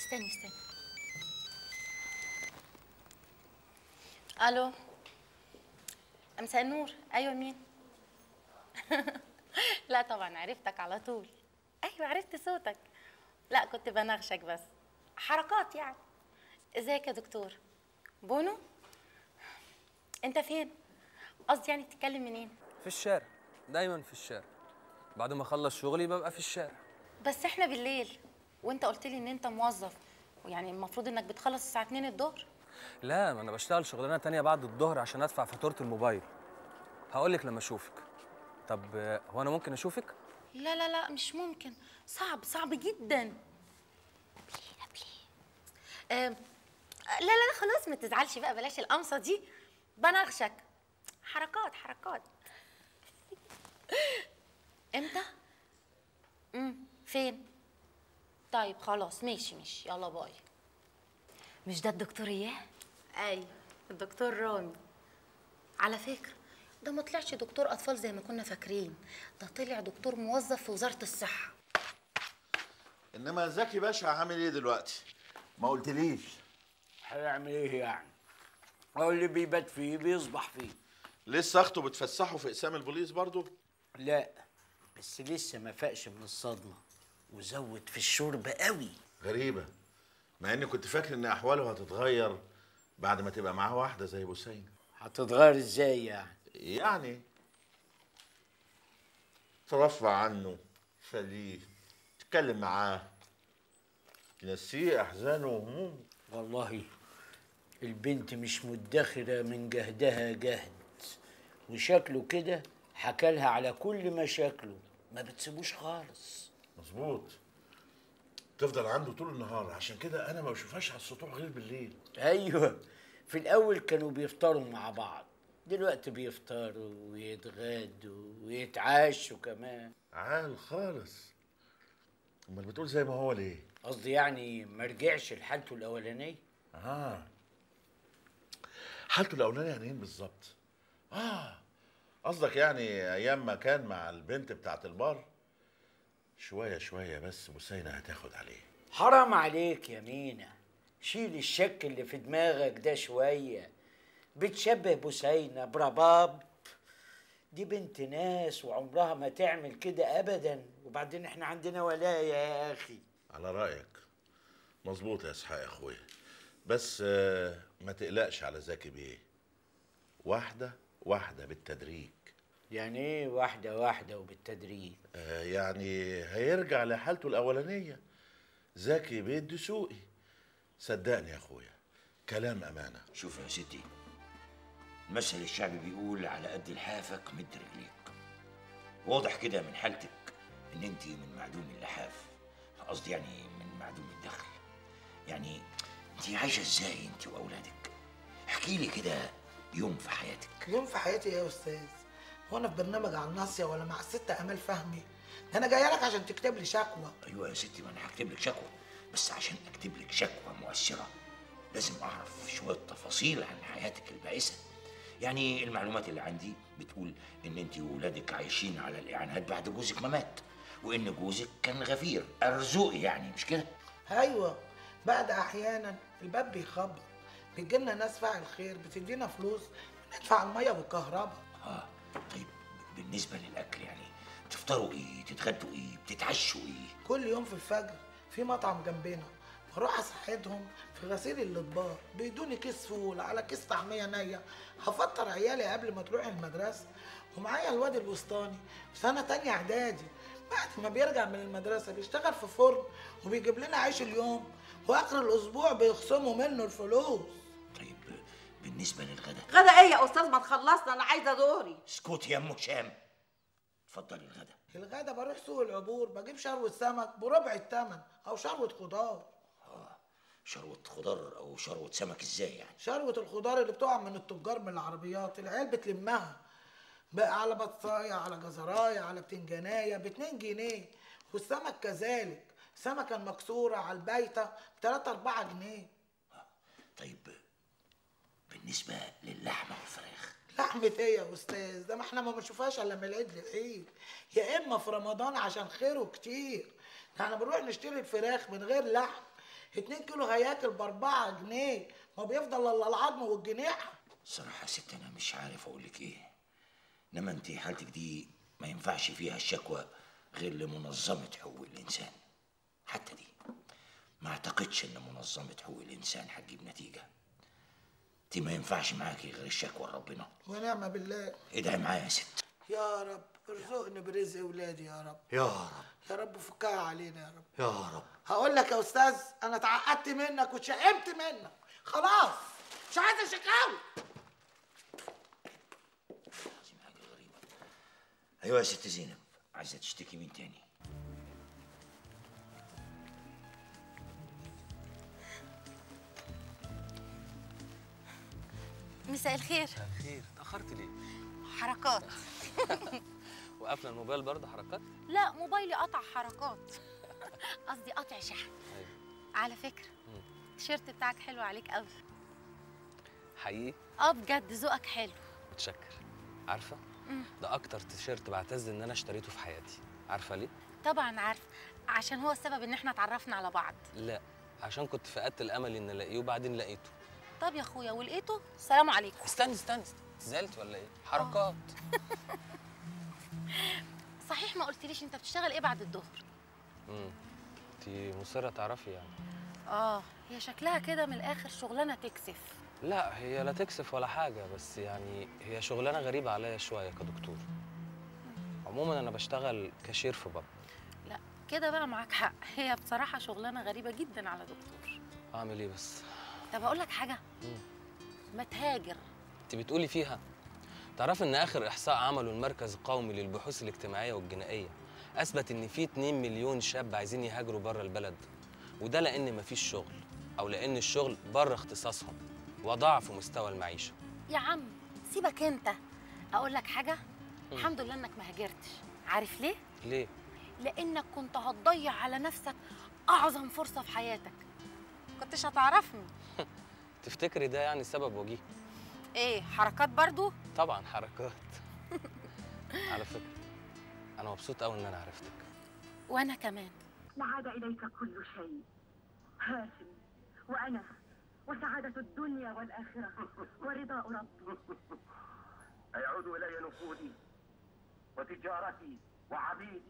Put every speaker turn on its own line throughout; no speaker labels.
استني استني الو مساء النور ايوه مين لا طبعا عرفتك على طول ايوه عرفت صوتك لا كنت بنغشك بس حركات يعني ازيك يا دكتور بونو انت فين قصدي يعني بتتكلم منين
في الشارع دايما في الشارع بعد ما اخلص شغلي ببقى في الشارع
بس احنا بالليل وانت قلت لي ان انت موظف ويعني المفروض انك بتخلص الساعه 2 الظهر
لا ما انا بشتغل شغلانه تانية بعد الظهر عشان ادفع فاتوره الموبايل هقول لك لما اشوفك طب آه، هو انا ممكن اشوفك
لا لا لا مش ممكن صعب صعب جدا آم، لا لا لا خلاص ما تزعلش بقى بلاش القمصه دي بنغشك حركات حركات امتى امم فين طيب خلاص ماشي ماشي يلا باي مش ده الدكتور اياه ايوه الدكتور رامي على فكره ده ما طلعش دكتور اطفال زي ما كنا فاكرين ده طلع دكتور موظف في وزاره الصحه
انما زكي باشا عامل ايه دلوقتي ما قلتليش
هيعمل ايه يعني؟ هو اللي بيبات فيه بيصبح فيه
لسه اخته بتفسحه في اقسام البوليس برضو
لا بس لسه ما فاقش من الصدمة وزود في الشرب قوي
غريبه مع اني كنت فاكر ان احواله هتتغير بعد ما تبقى معاه واحده زي بوسين
هتتغير ازاي يعني؟
يعني ترفع عنه تسليه تتكلم معاه تنسيه احزانه وهمومه
والله البنت مش مدخرة من جهدها جهد وشكله كده حكالها على كل مشاكله ما بتسيبوش خالص
مظبوط تفضل عنده طول النهار عشان كده انا ما بشوفهاش على السطوح غير بالليل
ايوه في الاول كانوا بيفطروا مع بعض دلوقتي بيفطروا ويتغدوا ويتعاشوا كمان
عال خالص امال بتقول زي ما هو ليه
قصدي يعني ما رجعش لحالته الاولانيه
اه حالته الاولانيه يعني ايه بالظبط اه قصدك يعني ايام ما كان مع البنت بتاعت البار شويه شويه بس بوسينه هتاخد عليه
حرام عليك يا مينا شيل الشك اللي في دماغك ده شويه بتشبه بوسينة برباب دي بنت ناس وعمرها ما تعمل كده ابدا وبعدين احنا عندنا ولايه يا اخي
على رايك مظبوط يا اسحاق يا اخويا بس آه، ما تقلقش على زكي بيه واحده واحده بالتدريج
يعني ايه واحده واحده وبالتدريج
آه، يعني هيرجع لحالته الاولانيه زكي بيه الدسوقي صدقني يا اخويا كلام امانه
شوف يا ستي المثل الشعبي بيقول على قد لحافك مد رجليك واضح كده من حالتك ان انت من معدوم اللحاف قصدي يعني من معدوم الدخل يعني انت عايشه ازاي انت واولادك احكي لي كده يوم في حياتك
يوم في حياتي إيه يا استاذ هو انا في برنامج على الناصيه ولا مع الست امال فهمي ده انا جايه لك عشان تكتب لي شكوى
ايوه يا ستي ما انا هكتب لك شكوى بس عشان اكتب لك شكوى مؤثره لازم اعرف شويه تفاصيل عن حياتك البائسه يعني المعلومات اللي عندي بتقول ان انت وولادك عايشين على الاعانات بعد جوزك ما مات وان جوزك كان غفير ارزوقي يعني مش كده
ايوه بعد احيانا الباب بيخبط بيجي لنا ناس فاعل خير بتدينا فلوس ندفع الميه والكهرباء
اه طيب بالنسبه للاكل يعني تفطروا ايه تتغدوا ايه بتتعشوا ايه
كل يوم في الفجر في مطعم جنبنا بروح اساعدهم في غسيل الاطباق بيدوني كيس فول على كيس طعميه نيه هفطر عيالي قبل ما تروح المدرسه ومعايا الواد الوسطاني في سنه تانية اعدادي بعد ما بيرجع من المدرسه بيشتغل في فرن وبيجيب لنا عيش اليوم واخر الاسبوع بيخصموا منه الفلوس
طيب بالنسبه للغدا
غدا ايه يا استاذ ما تخلصنا انا عايزه دوري
اسكت يا ام هشام اتفضلي الغدا
الغدا بروح سوق العبور بجيب شروة سمك بربع الثمن او شروة خضار
شروه خضار او شروه سمك ازاي يعني
شروة الخضار اللي بتقع من التجار من العربيات العيال بتلمها بقى على بطاية على جزراية على بتنجانية باتنين جنيه والسمك كذلك سمكة المكسورة على البايتة بتلاتة أربعة جنيه
طيب بالنسبه للحمه والفراخ
لحمة ايه يا استاذ ده ما احنا ما بنشوفهاش الا من العيد للعيد يا اما في رمضان عشان خيره كتير ده احنا بنروح نشتري الفراخ من غير لحم اتنين كيلو هياكل باربعة جنيه ما بيفضل الا العظم والجنيح
صراحة يا ست أنا مش عارف أقول لك إيه إنما أنت حالتك دي ما ينفعش فيها الشكوى غير لمنظمة حقوق الإنسان حتى دي ما أعتقدش إن منظمة حقوق الإنسان هتجيب نتيجة دي ما ينفعش معاكي غير الشكوى لربنا
ونعم بالله
ادعي معايا يا ست
يا رب ارزقني برزق ولادي يا رب
يا رب
يا رب فكها علينا يا رب
يا رب
هقول لك يا استاذ انا اتعقدت منك واتشقمت منك خلاص مش عايزه شكاوي
لازم حاجة غريبة أيوة يا ست زينب عايزة تشتكي مين تاني
مساء الخير
خير اتاخرت ليه
حركات
وقافله الموبايل برضه حركات
لا موبايلي قطع حركات قصدي قطع شحن
ايوه
على فكره التيشيرت بتاعك حلو عليك قوي
حقيقي
اه بجد ذوقك حلو
متشكر عارفه ده اكتر تيشيرت بعتز ان انا اشتريته في حياتي عارفه ليه
طبعا عارف عشان هو السبب ان احنا اتعرفنا على بعض
لا عشان كنت فقدت الامل ان الاقيه وبعدين لقيته
طب يا اخويا ولقيته سلام عليكم
استني استني زعلت ولا ايه حركات
صحيح ما قلتليش انت بتشتغل ايه بعد الظهر
امم انت مصره تعرفي يعني
اه هي شكلها كده من الاخر شغلانه تكسف
لا هي لا تكسف ولا حاجه بس يعني هي شغلانه غريبه عليا شويه كدكتور عموما انا بشتغل كاشير في باب
لا كده بقى معاك حق هي بصراحه شغلانه غريبه جدا على دكتور
اعمل ايه بس
طب اقول لك حاجه
مم.
ما تهاجر
انت بتقولي فيها تعرف ان اخر احصاء عمله المركز القومي للبحوث الاجتماعيه والجنائيه اثبت ان في 2 مليون شاب عايزين يهاجروا بره البلد وده لان مفيش شغل او لان الشغل بره اختصاصهم وضعف مستوى المعيشه
يا عم سيبك انت اقول لك حاجه الحمد لله انك ما هاجرتش عارف ليه
ليه
لانك كنت هتضيع على نفسك اعظم فرصه في حياتك كنتش هتعرفني
تفتكري ده يعني سبب وجيه
ايه حركات برضو
طبعا حركات على فكره انا مبسوط قوي ان انا عرفتك
وانا كمان
لعاد إليك كل شيء هاشم وأنا وسعادة الدنيا والآخرة ورضاء ربي
أيعود إلي نفوذي وتجارتي وعبيدي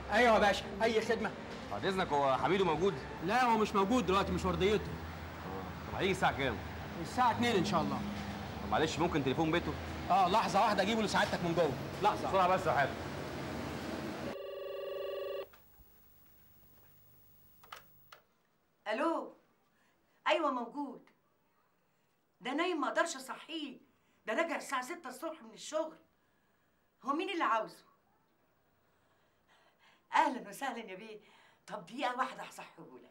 ايوه يا باشا اي خدمه
بعد اذنك هو حميدو موجود؟
لا هو مش موجود دلوقتي مش ورديته
طب هيجي الساعه كام؟
الساعه 2 ان شاء الله
طب معلش ممكن تليفون بيته؟
اه لحظه واحده اجيبه لسعادتك من جوه لحظه
بسرعه بس يا حاج
الو ايوه موجود ده نايم ما اقدرش اصحيه ده راجع الساعه 6 الصبح من الشغل هو مين اللي عاوزه اهلا وسهلا يا بيه طب دقيقه واحده هصحيهولك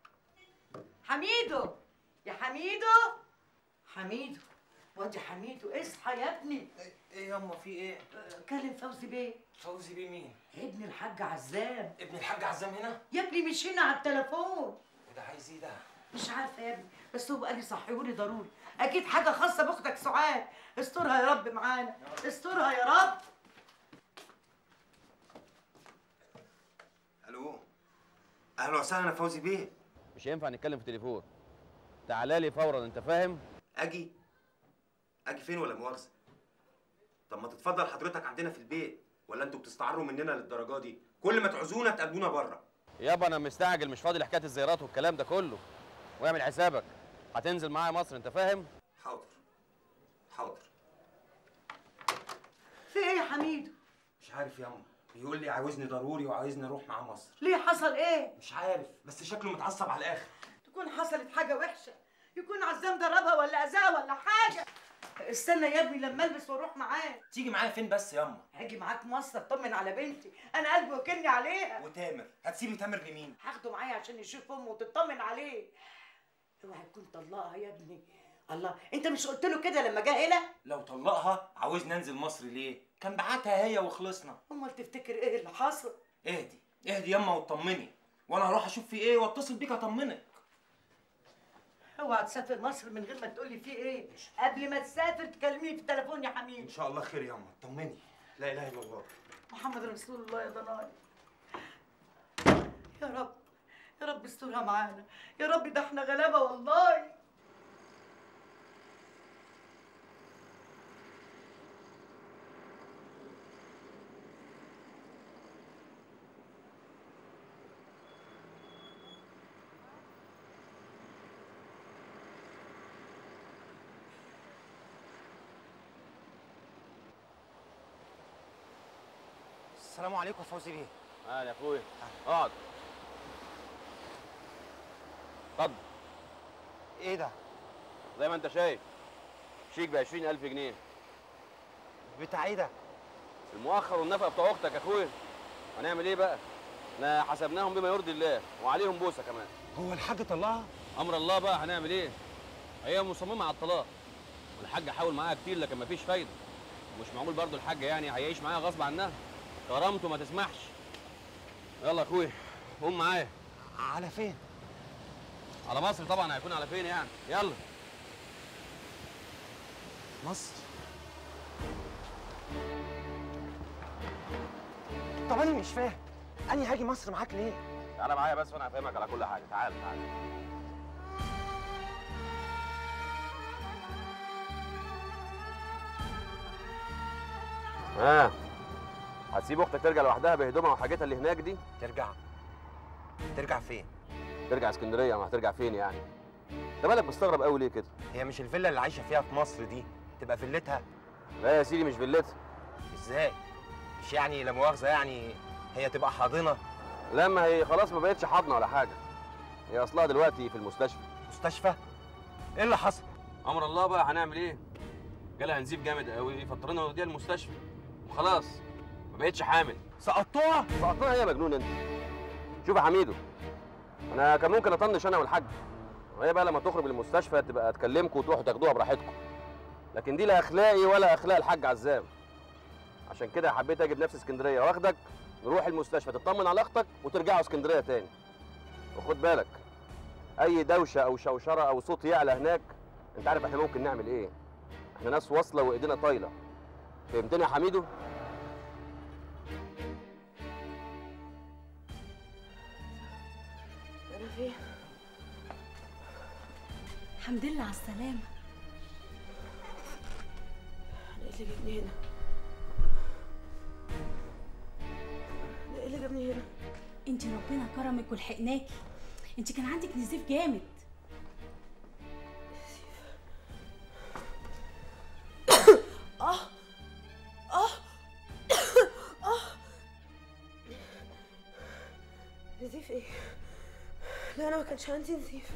حميدو يا حميدو حميدو واد يا حميدو اصحى يا ابني
ايه ياما في ايه؟
كلم فوزي بيه
فوزي بيه مين؟
ابن الحاج عزام
ابن الحاج عزام هنا؟
يا ابني مش هنا على التليفون
وده عايز ايه ده؟
مش عارفه يا ابني بس هو قال لي صحيهولي ضروري اكيد حاجه خاصه باختك سعاد استرها يا رب معانا استرها يا رب
الو اهلا وسهلا يا فوزي بيه
مش هينفع نتكلم في التليفون تعالى لي فورا انت فاهم؟
اجي اجي فين ولا مؤاخذه طب ما تتفضل حضرتك عندنا في البيت ولا انتوا بتستعروا مننا للدرجه دي كل ما تعوزونا تقابلونا بره
يابا انا مستعجل مش فاضي لحكايه الزيارات والكلام ده كله واعمل حسابك هتنزل معايا مصر انت فاهم؟
حاضر حاضر
في ايه يا حميدو
مش عارف ياما بيقول لي عاوزني ضروري وعاوزني اروح معاه مصر
ليه حصل ايه
مش عارف بس شكله متعصب على الاخر
تكون حصلت حاجه وحشه يكون عزام ضربها ولا اذاها ولا حاجه استنى يا ابني لما البس واروح معاه
تيجي معايا فين بس ياما
هاجي معاك مصر اطمن على بنتي انا قلبي وكلني عليها
وتامر هتسيبي تامر لمين
هاخده معايا عشان يشوف امه وتطمن عليه اوعى تكون طلقها يا ابني الله انت مش قلت له كده لما جه هنا
لو طلقها عاوزني انزل مصر ليه كان بعتها هي وخلصنا
امال تفتكر ايه اللي حصل
اهدي اهدي ياما واطمني وانا هروح اشوف في ايه واتصل بيك اطمنك
اوعى تسافر مصر من غير ما تقولي فيه ايه قبل ما تسافر تكلميني في التليفون يا حميد
ان شاء الله خير ياما اطمني لا اله الا الله
محمد رسول الله يا ضناي يا رب يا رب استرها معانا يا رب ده احنا غلابه والله
السلام عليكم يا فوزي بيه
اهلا يا اخويا اقعد اتفضل
ايه ده
زي ما انت شايف شيك ب 20000 جنيه
بتاع ايه ده
المؤخر والنفقه بتوع اختك يا اخويا هنعمل ايه بقى احنا حسبناهم بما يرضي الله وعليهم بوسه كمان
هو الحاج طلعها
امر الله بقى هنعمل ايه هي مصممه على الطلاق والحاج حاول معاها كتير لكن مفيش فايده مش معقول برضو الحاج يعني هيعيش معاها غصب عنها كرامته ما تسمحش يلا يا اخويا قوم معايا
على فين
على مصر طبعا هيكون على فين يعني يلا
مصر طب انا مش فاهم انا هاجي مصر معاك ليه
تعالى معايا بس وانا هفهمك على كل حاجه تعال تعال ها هتسيب اختك ترجع لوحدها بهدومها وحاجتها اللي هناك دي
ترجع ترجع فين
ترجع اسكندريه ما هترجع فين يعني انت مالك مستغرب قوي ليه كده
هي مش الفيلا اللي عايشه فيها في مصر دي تبقى فيلتها
لا يا سيدي مش فيلتها
ازاي مش يعني لا مؤاخذه يعني هي تبقى حاضنه
لا ما هي خلاص ما بقتش حاضنه ولا حاجه هي اصلها دلوقتي في المستشفى
مستشفى ايه اللي حصل
امر الله بقى هنعمل ايه جالها نزيف جامد قوي فاضطرينا نوديها المستشفى وخلاص ما بقتش حامل
سقطوها
سقطناها إيه يا مجنون انت شوف يا حميدو انا كان ممكن اطنش انا والحاج وهي بقى لما تخرج من المستشفى تبقى تكلمكم وتروحوا تاخدوها براحتكم لكن دي لا اخلاقي ولا اخلاق الحاج عزام عشان كده حبيت اجي بنفس اسكندريه واخدك نروح المستشفى تطمن على اختك وترجعوا اسكندريه تاني وخد بالك اي دوشه او شوشره او صوت يعلى هناك انت عارف احنا ممكن نعمل ايه احنا ناس واصله وايدينا طايله فهمتني يا حميدو
رفيق الحمد لله على السلامة
انا ايه اللي جابني هنا؟ انا ايه اللي جابني
وصلني هنا
انت ربنا كرمك ولحقناكي انت كان عندك نزيف جامد
اه اه اه نزيف ايه لا انا ما كانش عندي نزيف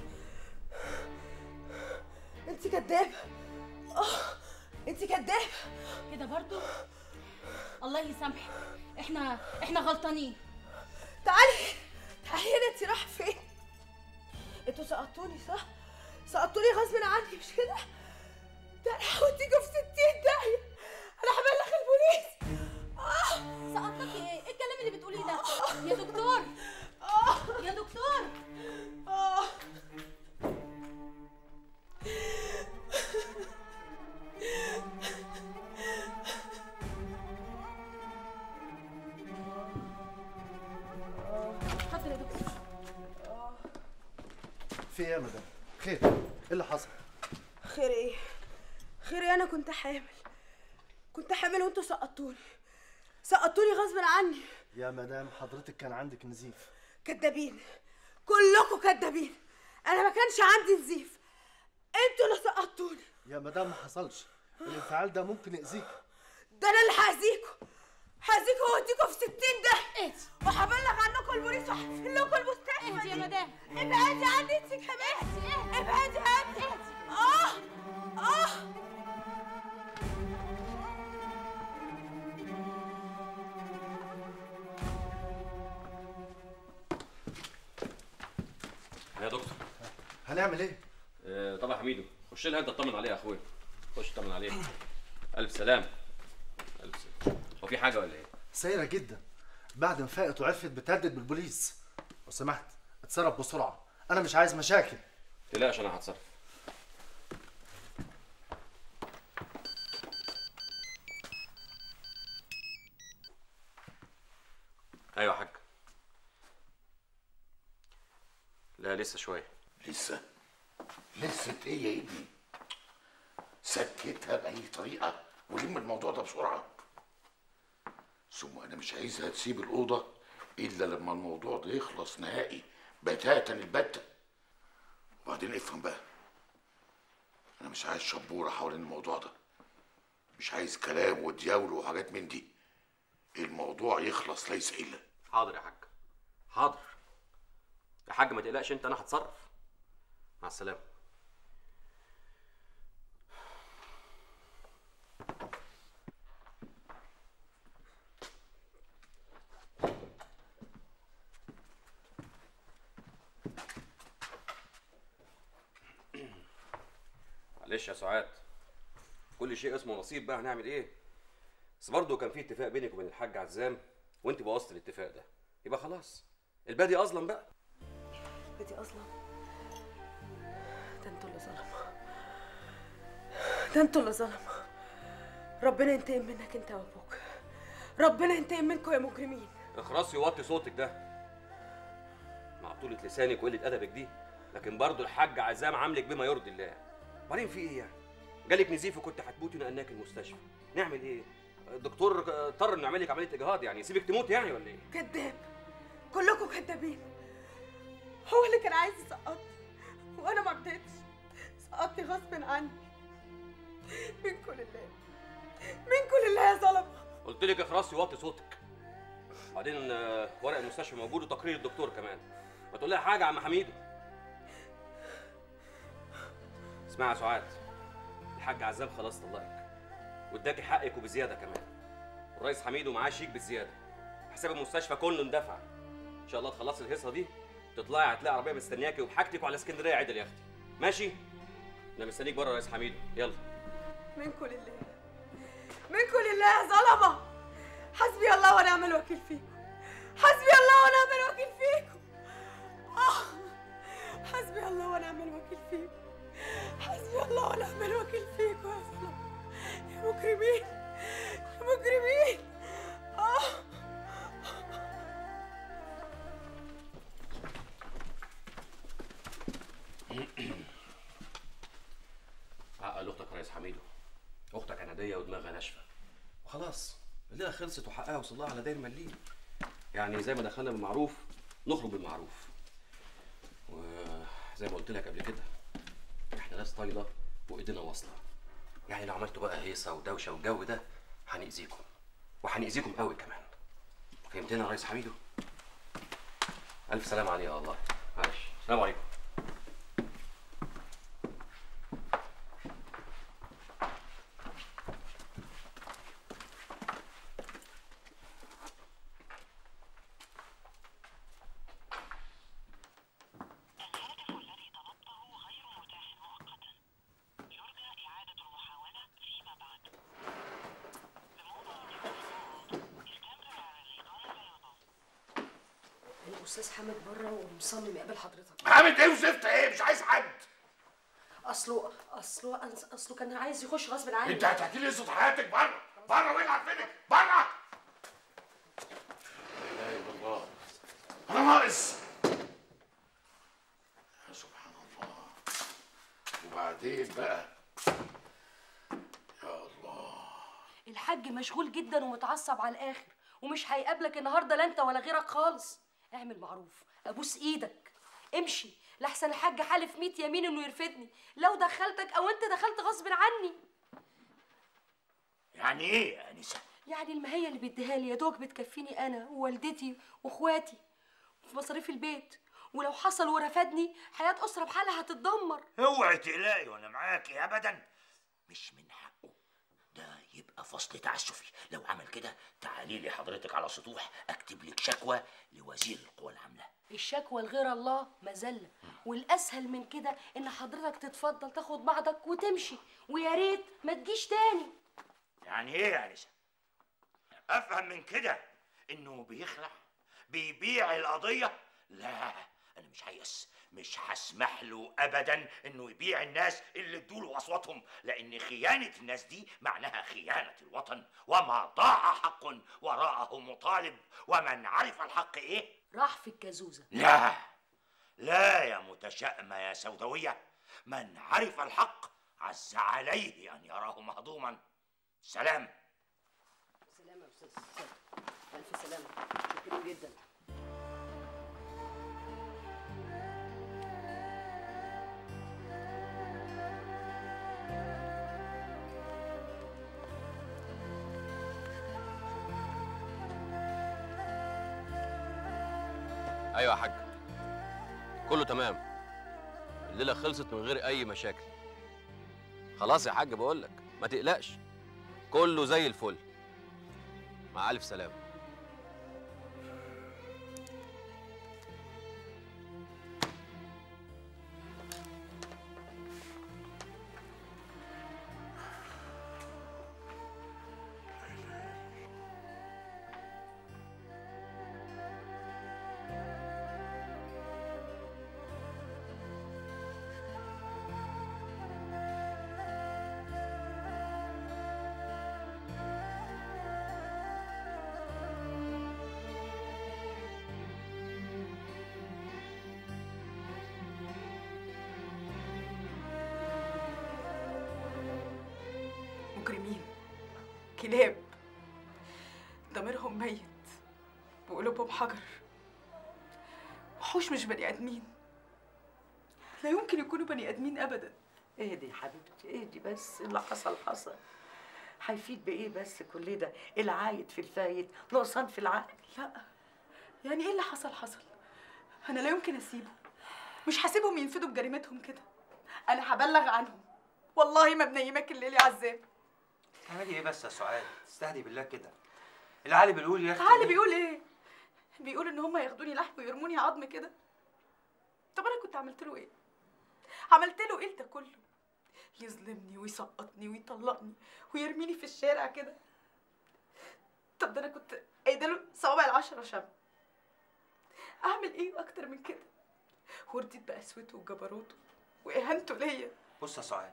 انت كدابه اه انت كدابه
كده برضو الله يسامحك احنا احنا غلطانين
تعالي تعالي هنا انت رايحه فين انتوا سقطتوني صح سقطتوني غصب عني مش كده ده انا هوديكوا في 60 داهيه انا هبلغ البوليس اه
سقطتك ايه ايه الكلام اللي بتقوليه ده يا دكتور
اه
يا دكتور
اه
اتفضل يا دكتور
في ايه يا مدام خير ايه اللي حصل
خير ايه خير ايه انا كنت حامل كنت حامل وانتوا سقطتوني سقطوني غصب عني
يا مدام حضرتك كان عندك نزيف
كدابين كلكم كدابين انا ما كانش عندي نزيف انتوا اللي سقطتوني
يا مدام ما حصلش الانفعال ده ممكن يأذيك
ده انا اللي هاذيكوا هاذيكوا واوديكوا في 60 ده
ايه
وهبلغ عنكم البوليس وهقفل لكم المستشفى
اهدي يا
دي.
مدام.
ابعدي عني انت كمان ابعدي عني اه اه
يا دكتور
هنعمل ايه
آه طبعا حميدو خش لها انت اطمن عليها يا اخويا خش اطمن عليها الف سلام الف سلام هو في حاجه ولا ايه
سيئة جدا بعد ما فاقت وعرفت بتهدد بالبوليس لو سمحت اتصرف بسرعة انا مش عايز مشاكل
تقلقش انا هتصرف ايوه يا حاج لا لسه شويه
لسه لسه ايه يا ابني سكتها بأي طريقة ولم الموضوع ده بسرعة ثم أنا مش عايزها تسيب الأوضة إلا لما الموضوع ده يخلص نهائي بتاتا البتة وبعدين افهم بقى أنا مش عايز شبورة حوالين الموضوع ده مش عايز كلام ودياول وحاجات من دي الموضوع يخلص ليس إلا
حاضر يا حاج حاضر يا حاج ما تقلقش انت انا هتصرف مع السلامه معلش يا سعاد كل شيء اسمه نصيب بقى هنعمل ايه بس برضه كان في اتفاق بينك وبين الحاج عزام وانت بوظت الاتفاق ده يبقى خلاص البادي اظلم بقى
بدي اصلا ده انتوا اللي ظلموا ده انتوا اللي ظلموا ربنا ينتقم منك انت وابوك ربنا ينتقم منكم يا مجرمين
اخرسي ووطي صوتك ده مع طولة لسانك وقلة أدبك دي لكن برضه الحاج عزام عاملك بما يرضي الله وبعدين في ايه يعني؟ جالك نزيف وكنت هتموتي ونقلناك المستشفى نعمل ايه؟ الدكتور اضطر انه يعمل لك عمليه اجهاض يعني يسيبك تموت يعني ولا ايه؟
كذاب كلكم كذابين هو اللي كان عايز يسقطني وانا ما رضيتش سقطني غصب عني منكم لله منكم لله يا ظلمه
قلت لك اخرسي ووطي صوتك بعدين آه، ورق المستشفى موجود وتقرير الدكتور كمان ما تقول لها حاجه يا عم حميدو اسمعي يا سعاد الحاج عزام خلاص طلقك واداكي حقك وبزياده كمان والرئيس حميدو معاه شيك بالزياده حساب المستشفى كله اندفع ان شاء الله تخلصي الهيصه دي تطلعي هتلاقي عربيه مستنياكي وبحاجتك وعلى اسكندريه عدل يا اختي ماشي انا مستنيك بره يا رئيس حميدو يلا
منكم لله منكم لله يا ظلمه حسبي الله ونعم الوكيل فيكم حسبي الله ونعم الوكيل فيكم آه. حسبي الله ونعم الوكيل فيكم حسبي الله ونعم الوكيل فيكم يا ظلمه يا مجرمين يا مجرمين آه.
عقل اختك يا ريس حميدو اختك عناديه ودماغها ناشفه وخلاص الليله خلصت وحقها وصل لها على داير مليم يعني زي ما دخلنا بالمعروف نخرج بالمعروف وزي ما قلت لك قبل كده احنا ناس طايله وايدينا واصله يعني لو عملتوا بقى هيصه ودوشه والجو ده هنأذيكم وهنأذيكم قوي كمان فهمتنا يا ريس حميدو الف سلام عليك يا الله معلش السلام عليكم
الاستاذ حامد بره ومصمم يقابل حضرتك
حامد ايه وزفت ايه مش عايز حد
اصله اصله اصله كان عايز يخش غصب عني
انت هتحكي لي قصه حياتك بره بره والعب منك بره لا اله الا الله انا ناقص يا سبحان الله وبعدين بقى يا الله
الحاج مشغول جدا ومتعصب على الاخر ومش هيقابلك النهارده لا انت ولا غيرك خالص اعمل معروف ابوس ايدك امشي لحسن الحاج حالف 100 يمين انه يرفدني لو دخلتك او انت دخلت غصب عني
يعني ايه يا انسه
يعني المهية اللي بيديها لي يا دوك بتكفيني انا ووالدتي واخواتي في مصاريف البيت ولو حصل ورفدني حياة أسرة بحالها هتتدمر
اوعي تقلقي وانا معاكي ابدا مش من حقه ده يبقى فصل تعسفي لو عمل كده تعالي لي حضرتك على سطوح اكتب لك شكوى لوزير القوى العامله
الشكوى لغير الله مذلة والأسهل من كده إن حضرتك تتفضل تاخد بعضك وتمشي ويا ريت ما تجيش تاني
يعني ايه يا انسه افهم من كده انه بيخلع بيبيع القضيه لا انا مش هيأس مش هسمح له ابدا انه يبيع الناس اللي ادوله اصواتهم لان خيانه الناس دي معناها خيانه الوطن وما ضاع حق وراءه مطالب ومن عرف الحق ايه
راح في الكازوزة
لا لا يا متشائمه يا سوداويه من عرف الحق عز عليه ان يراه مهضوما سلام
سلامة يا أستاذ ألف سلامة شكرا جدا
ايوه يا حاج كله تمام الليله خلصت من غير اي مشاكل خلاص يا حاج بقول لك ما تقلقش كله زي الفل مع الف سلامه
مجرمين كلاب ضميرهم ميت وقلوبهم حجر وحوش مش بني ادمين لا يمكن يكونوا بني ادمين ابدا
اهدي يا حبيبتي اهدي بس اللي حصل حصل هيفيد بايه بس كل ده العايد في الفايت نقصان في العقل
لا يعني ايه اللي حصل حصل انا لا يمكن اسيبه مش هسيبهم ينفدوا بجريمتهم كده انا هبلغ عنهم والله ما بنيمك الليل يا عزام
تعملي ايه بس يا سعاد استهدي بالله كده العالي بيقول يا اختي
تعالى بيقول ايه بيقول ان هم ياخدوني لحم ويرموني عظم كده طب انا كنت عملت له ايه عملت له ايه ده كله يظلمني ويسقطني ويطلقني ويرميني في الشارع كده طب ده انا كنت قايده له صوابع العشرة شم اعمل ايه اكتر من كده ورديت بقسوته وجبروته واهانته ليا
بص يا سعاد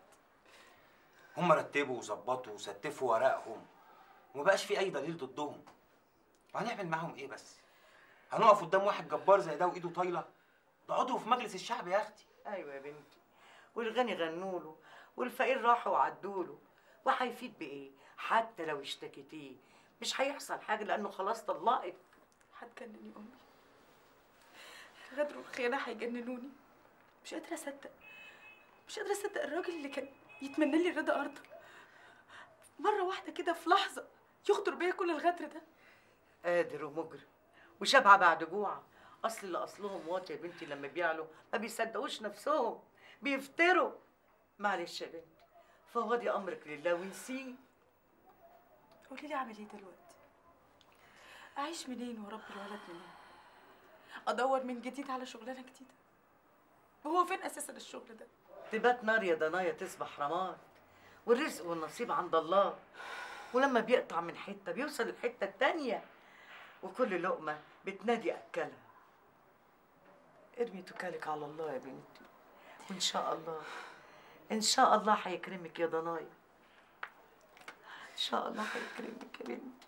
هم رتبوا وظبطوا وستفوا ورقهم ومبقاش في اي دليل ضدهم وهنعمل معاهم ايه بس هنقف قدام واحد جبار زي ده وايده طايله ده عضو في مجلس الشعب يا اختي
ايوه يا بنتي والغني غنوا له والفقير راحوا وعدوا له وهيفيد بايه حتى لو اشتكيتيه مش هيحصل حاجه لانه خلاص طلقك
هتجنن يا امي غدر والخيانه هيجننوني مش قادره اصدق مش قادره اصدق الراجل اللي كان يتمنى لي رضا ارضا مره واحده كده في لحظه يخطر بيا كل الغدر ده
قادر ومجرم وشبعة بعد جوع اصل اللي اصلهم واطي يا بنتي لما بيعلوا ما بيصدقوش نفسهم بيفتروا معلش يا بنتي فوضي امرك لله ونسيه
قولي لي اعمل ايه دلوقتي اعيش منين واربي الولد منين ادور من جديد على شغلانه جديده وهو فين اساسا الشغل ده
تبات نار يا ضنايا تصبح رماد والرزق والنصيب عند الله ولما بيقطع من حته بيوصل الحته التانيه وكل لقمه بتنادي اكلها ارمي توكلك على الله يا بنتي وان شاء الله ان شاء الله هيكرمك يا ضنايا ان شاء الله هيكرمك يا بنتي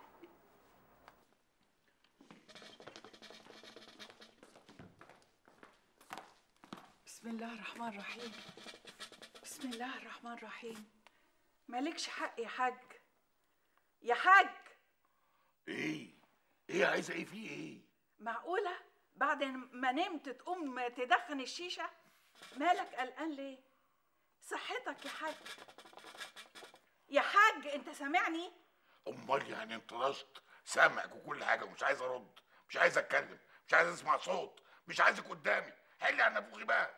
بسم الله الرحمن الرحيم بسم الله الرحمن الرحيم مالكش حق يا حاج يا حاج
ايه ايه عايزه ايه فيه ايه
معقولة بعد ما نمت تقوم تدخن الشيشة مالك قلقان ليه صحتك يا حاج يا حاج انت سامعني
امال يعني انطرشت سامعك وكل حاجه ومش عايز ارد مش عايز اتكلم مش عايز اسمع صوت مش عايزك قدامي حلي عن نفوخي بقى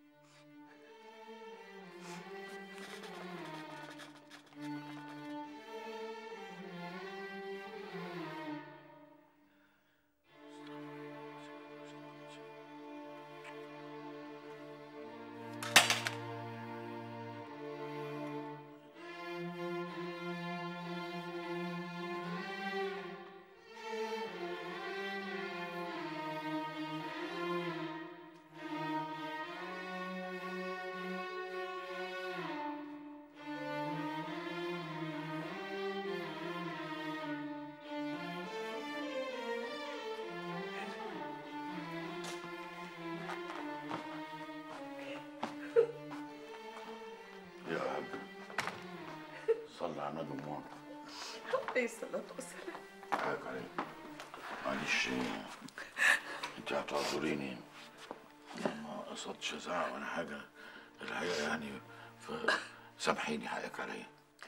يا حاج صلى على النبي امك
عليه الصلاة والسلام
حقك عليك معلش انت هتعذريني ما قصدتش ازعق ولا حاجه الحقيقه يعني فسامحيني حقك عليا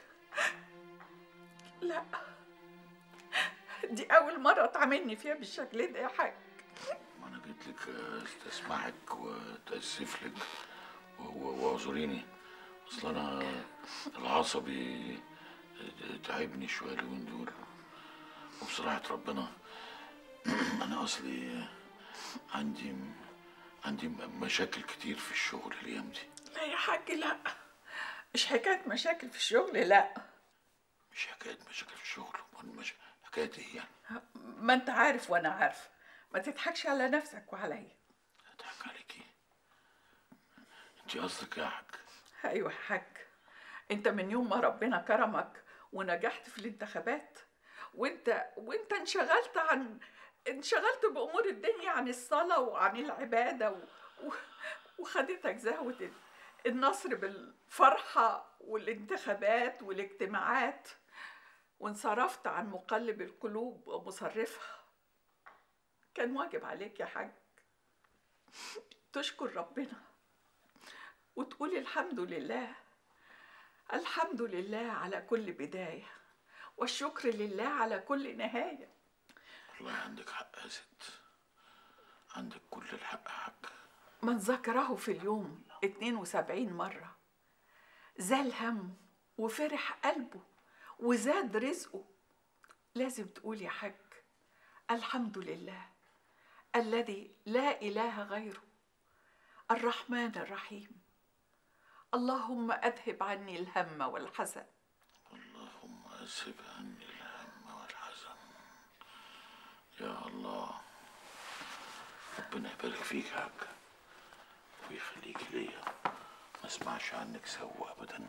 لا دي أول مرة تعاملني فيها بالشكل ده يا حاج
ما انا جيت لك استسمحك واتاسف لك و- و- واعذريني اصل انا العصبي تعبني شويه اليومين دول وبصراحه ربنا انا اصلي عندي عندي مشاكل كتير في الشغل الايام دي
لا يا حاج لا مش حكاية مشاكل في الشغل لا
مش حكايه مشاكل في الشغل امال مش حكايه ايه يعني
ما انت عارف وانا عارفة ما تضحكش على نفسك وعليا
اضحك عليكي انت قصدك يا حاج
ايوه يا حاج انت من يوم ما ربنا كرمك ونجحت في الانتخابات وانت وانت انشغلت عن انشغلت بامور الدنيا عن الصلاه وعن العباده و... و... وخدتك زهوه ال- النصر بالفرحه والانتخابات والاجتماعات وانصرفت عن مقلب القلوب ومصرفها كان واجب عليك يا حاج تشكر ربنا وتقولي الحمد لله الحمد لله على كل بداية والشكر لله على كل نهاية
والله عندك حق يا ست عندك كل الحق يا حاج
من ذكره في اليوم 72 مرة زال هم وفرح قلبه وزاد رزقه لازم تقول يا حاج الحمد لله الذي لا إله غيره الرحمن الرحيم اللهم أذهب عني الهم والحزن
اللهم اذهب عني الهم والحزن يا الله ربنا يبارك فيك يا حاج ويخليك ليا ما اسمعش عنك سوء ابدا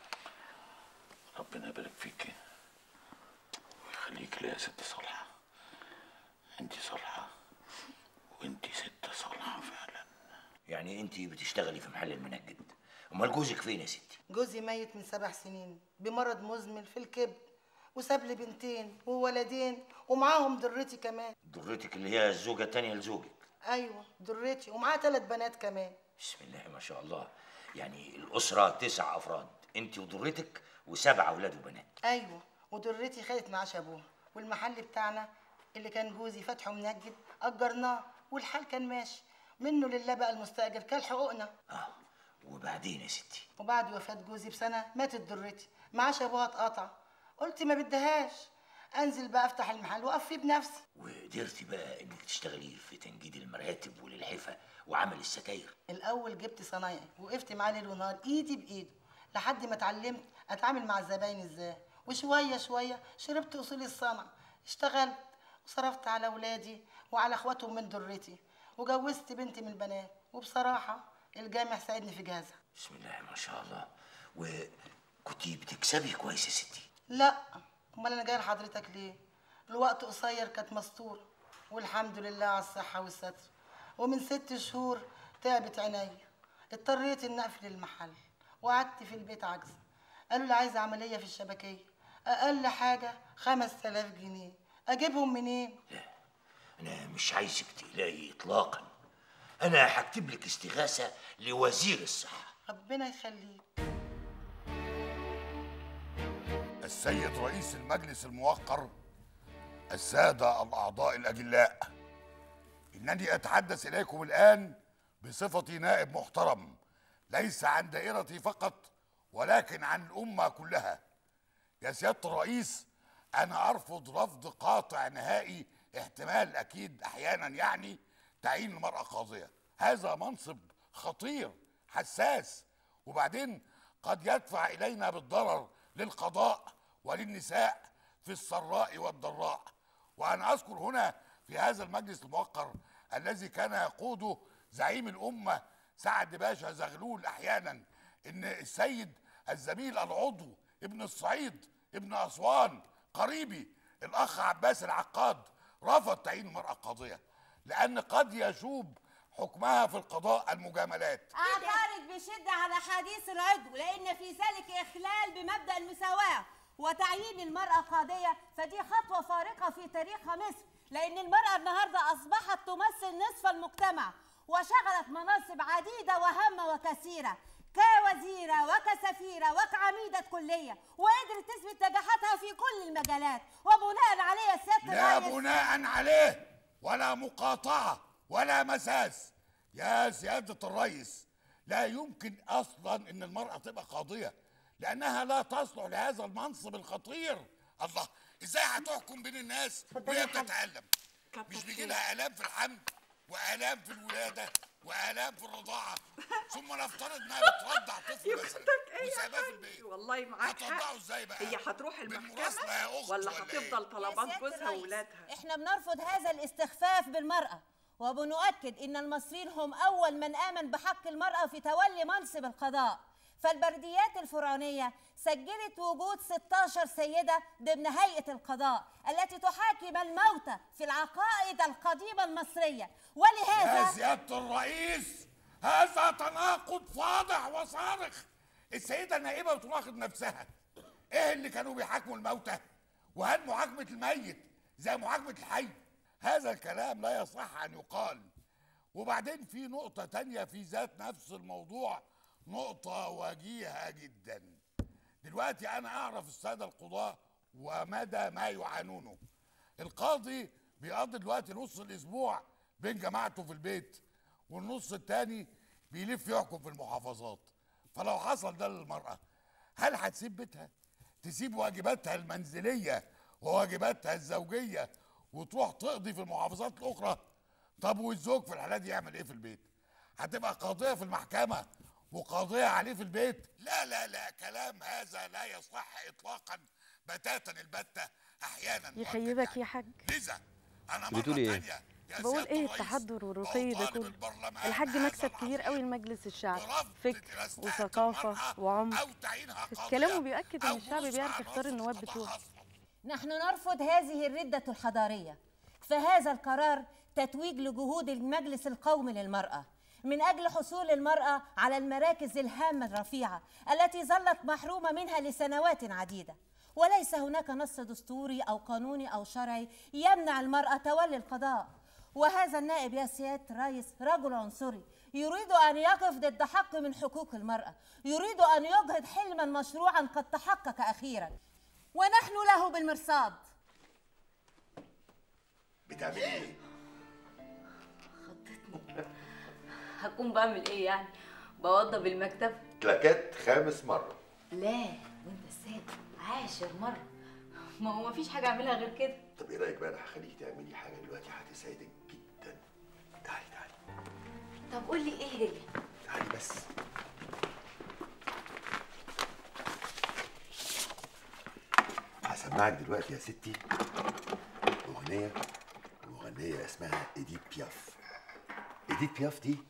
ربنا يبارك فيك ويخليك ليا يا ست صالحه انت صالحه وانت ست صالحه فعلا
يعني انت بتشتغلي في محل المنجد امال جوزك فين يا ستي
جوزي ميت من سبع سنين بمرض مزمن في الكبد
وساب لي بنتين وولدين ومعاهم درتي كمان
ضرتك اللي هي الزوجه الثانيه لزوجك
ايوه درتي ومعاها ثلاث بنات كمان
بسم الله ما شاء الله يعني الاسره تسع افراد انت وضرتك وسبع اولاد وبنات
ايوه ودرتي خدت معاش ابوها والمحل بتاعنا اللي كان جوزي فاتحه منجد اجرناه والحال كان ماشي منه لله بقى المستاجر كل حقوقنا
وبعدين يا ستي
وبعد وفاه جوزي بسنه ماتت درتي معاش ابوها اتقطع قلت ما بدهاش انزل بقى افتح المحل واقف فيه بنفسي
وقدرتي بقى انك تشتغلي في تنجيد المراتب وللحفه وعمل الستاير
الاول جبت صنايعي وقفت معاه ليل ونهار ايدي بايده لحد ما اتعلمت اتعامل مع الزباين ازاي وشويه شويه شربت اصول الصنعه اشتغلت وصرفت على اولادي وعلى اخواتهم من درتي وجوزت بنتي من البنات وبصراحه الجامع ساعدني في جهازها
بسم الله ما شاء الله وكنتي بتكسبي كويس يا ستي
لا امال انا جايه لحضرتك ليه الوقت قصير كانت مستوره والحمد لله على الصحه والستر ومن ست شهور تعبت عينيا اضطريت اني اقفل المحل وقعدت في البيت عاجزه قالوا لي عايزه عمليه في الشبكيه اقل حاجه 5000 جنيه اجيبهم منين
انا مش عايزك تقلقي اطلاقا انا هكتب لك استغاثه لوزير الصحه
ربنا يخليك
السيد رئيس المجلس الموقر السادة الأعضاء الأجلاء إنني أتحدث إليكم الآن بصفتي نائب محترم ليس عن دائرتي فقط ولكن عن الأمة كلها يا سيادة الرئيس أنا أرفض رفض قاطع نهائي احتمال أكيد أحيانا يعني تعيين المرأة قاضية هذا منصب خطير حساس وبعدين قد يدفع إلينا بالضرر للقضاء وللنساء في السراء والضراء وأنا أذكر هنا في هذا المجلس الموقر الذي كان يقوده زعيم الأمة سعد باشا زغلول أحيانا إن السيد الزميل العضو ابن الصعيد ابن أسوان قريبي الأخ عباس العقاد رفض تعيين المرأة قاضية لأن قد يشوب حكمها في القضاء المجاملات
أعترض بشدة على حديث العضو لأن في ذلك إخلال بمبدأ المساواة وتعيين المرأة قاضية فدي خطوة فارقة في تاريخ مصر لأن المرأة النهاردة أصبحت تمثل نصف المجتمع وشغلت مناصب عديدة وهامة وكثيرة كوزيرة وكسفيرة وكعميدة كلية وقدرت تثبت نجاحاتها في كل المجالات وبناء عليه سيادة
لا
الرئيس
بناء عليه ولا مقاطعة ولا مساس يا سيادة الرئيس لا يمكن أصلا إن المرأة تبقى قاضية لأنها لا تصلح لهذا المنصب الخطير الله إزاي هتحكم بين الناس وهي بتتعلم مش بيجي لها آلام في الحمل وآلام في الولادة وآلام في الرضاعة ثم نفترض إنها بترضع طفل مثلا وسايباه في البيت
والله معاك
هترضعه
حق
إزاي بقى؟
هي هتروح
بالمراسلة يا
المحكمة
أخت
ولا
ولا إيه؟
هتفضل طلبات جوزها وولادها
احنا بنرفض هذا الاستخفاف بالمرأة وبنؤكد ان المصريين هم اول من امن بحق المرأة في تولي منصب القضاء فالبرديات الفرعونية سجلت وجود 16 سيدة ضمن هيئة القضاء التي تحاكم الموتى في العقائد القديمة المصرية
يا
ولهذا
سيادة الرئيس هذا تناقض فاضح وصارخ السيدة النائبة بتناقض نفسها ايه اللي كانوا بيحاكموا الموتى وهل محاكمة الميت زي محاكمة الحي هذا الكلام لا يصح ان يقال وبعدين في نقطة تانية في ذات نفس الموضوع نقطة وجيهة جدا دلوقتي أنا أعرف السادة القضاة ومدى ما يعانونه القاضي بيقضي دلوقتي نص الأسبوع بين جماعته في البيت والنص التاني بيلف يحكم في المحافظات فلو حصل ده للمرأة هل هتسيب بيتها؟ تسيب واجباتها المنزلية وواجباتها الزوجية وتروح تقضي في المحافظات الأخرى؟ طب والزوج في الحالة دي يعمل إيه في البيت؟ هتبقى قاضية في المحكمة وقاضية عليه في البيت؟ لا لا لا كلام هذا لا يصح إطلاقا بتاتا البتة أحيانا
يخيبك يا حاج
لذا أنا مرة
بتقولي ايه؟
تانية
بقول ايه التحضر والرقي ده كله الحاج مكسب كبير قوي لمجلس الشعب فكر وثقافة وعمق كلامه بيؤكد ان الشعب بيعرف يختار النواب بتوعه
نحن نرفض هذه الردة الحضارية فهذا القرار تتويج لجهود المجلس القومي للمرأة من أجل حصول المرأة على المراكز الهامة الرفيعة التي ظلت محرومة منها لسنوات عديدة وليس هناك نص دستوري أو قانوني أو شرعي يمنع المرأة تولي القضاء وهذا النائب يا سيادة الرئيس رجل عنصري يريد أن يقف ضد حق من حقوق المرأة يريد أن يجهض حلما مشروعا قد تحقق أخيرا ونحن له بالمرصاد
بتعمل ايه؟
هكون بعمل ايه يعني بوضب المكتب
كلاكات خامس مرة
لا وانت السابع عاشر مره ما هو مفيش حاجه اعملها غير كده
طب ايه رايك بقى انا هخليك تعملي حاجة دلوقتي هتسعدك جدا
طب قول لي ايه هي
تعالي بس هسمعك دلوقتي يا ستي أغنية مغنية اسمها إيديت بياف إيديت بياف دي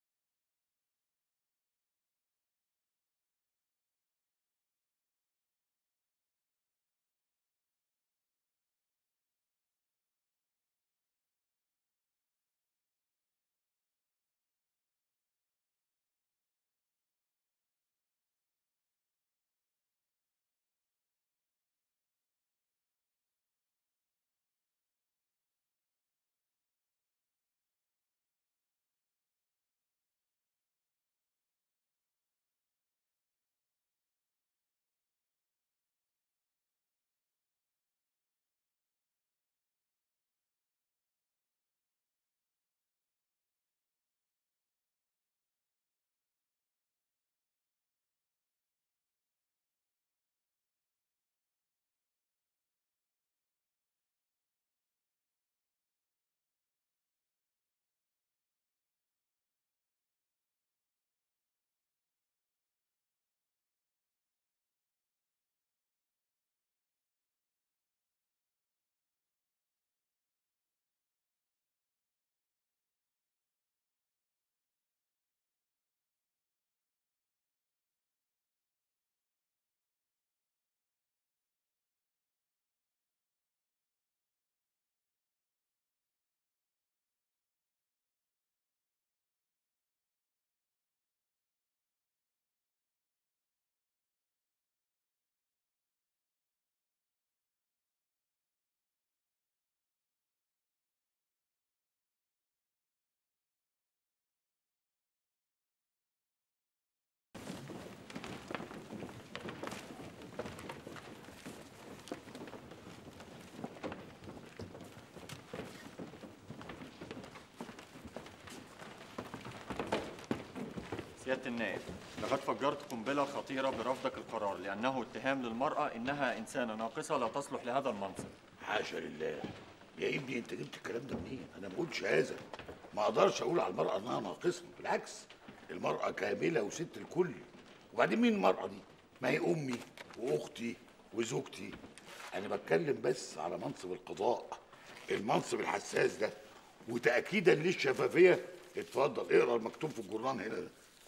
سيادة النائب لقد فجرت قنبلة خطيرة برفضك القرار لأنه اتهام للمرأة إنها إنسانة ناقصة لا تصلح لهذا المنصب
حاشا لله يا ابني انت جبت الكلام ده منين؟ انا ما بقولش هذا ما اقدرش اقول على المرأة انها ناقصة بالعكس المرأة كاملة وست الكل وبعدين مين المرأة دي؟ ما هي امي واختي وزوجتي انا بتكلم بس على منصب القضاء المنصب الحساس ده وتأكيدا للشفافية اتفضل اقرا المكتوب في الجورنال هنا ده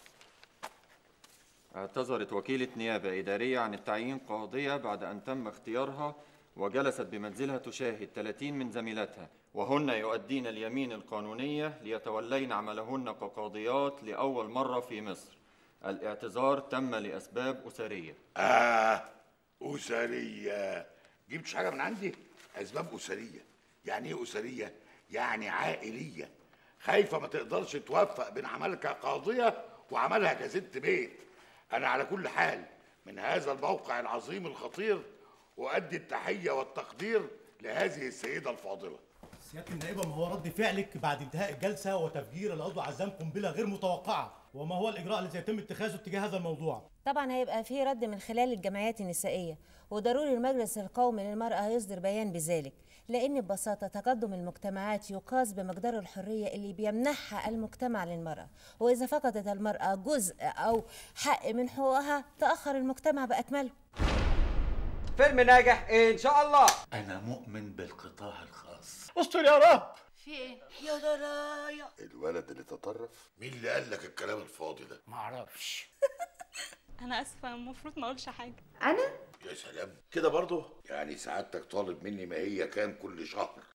اعتذرت وكيلة نيابة إدارية عن التعيين قاضية بعد أن تم اختيارها وجلست بمنزلها تشاهد 30 من زميلاتها وهن يؤدين اليمين القانونية ليتولين عملهن كقاضيات لأول مرة في مصر الاعتذار تم لأسباب أسرية
آه أسرية جبتش حاجة من عندي أسباب أسرية يعني إيه أسرية؟ يعني عائلية خايفة ما تقدرش توفق بين عملها كقاضية وعملها كست بيت أنا على كل حال من هذا الموقع العظيم الخطير أؤدي التحية والتقدير لهذه السيدة الفاضلة
سيادة النائبة ما هو رد فعلك بعد انتهاء الجلسة وتفجير العضو عزام قنبلة غير متوقعة وما هو الإجراء الذي يتم اتخاذه تجاه هذا الموضوع
طبعا هيبقى في رد من خلال الجمعيات النسائية وضروري المجلس القومي للمرأة يصدر بيان بذلك لأن ببساطة تقدم المجتمعات يقاس بمقدار الحرية اللي بيمنحها المجتمع للمرأة وإذا فقدت المرأة جزء أو حق من حقوقها تأخر المجتمع بأكمله
فيلم ناجح ان شاء الله
أنا مؤمن بالقطاع الخاص
استر يا رب
في ايه
يا درايا
الولد اللي تطرف مين اللي قال لك الكلام الفاضي ده؟
معرفش
انا اسفه المفروض ما اقولش حاجه
انا
يا سلام كده برضه يعني سعادتك طالب مني ما هي كام كل شهر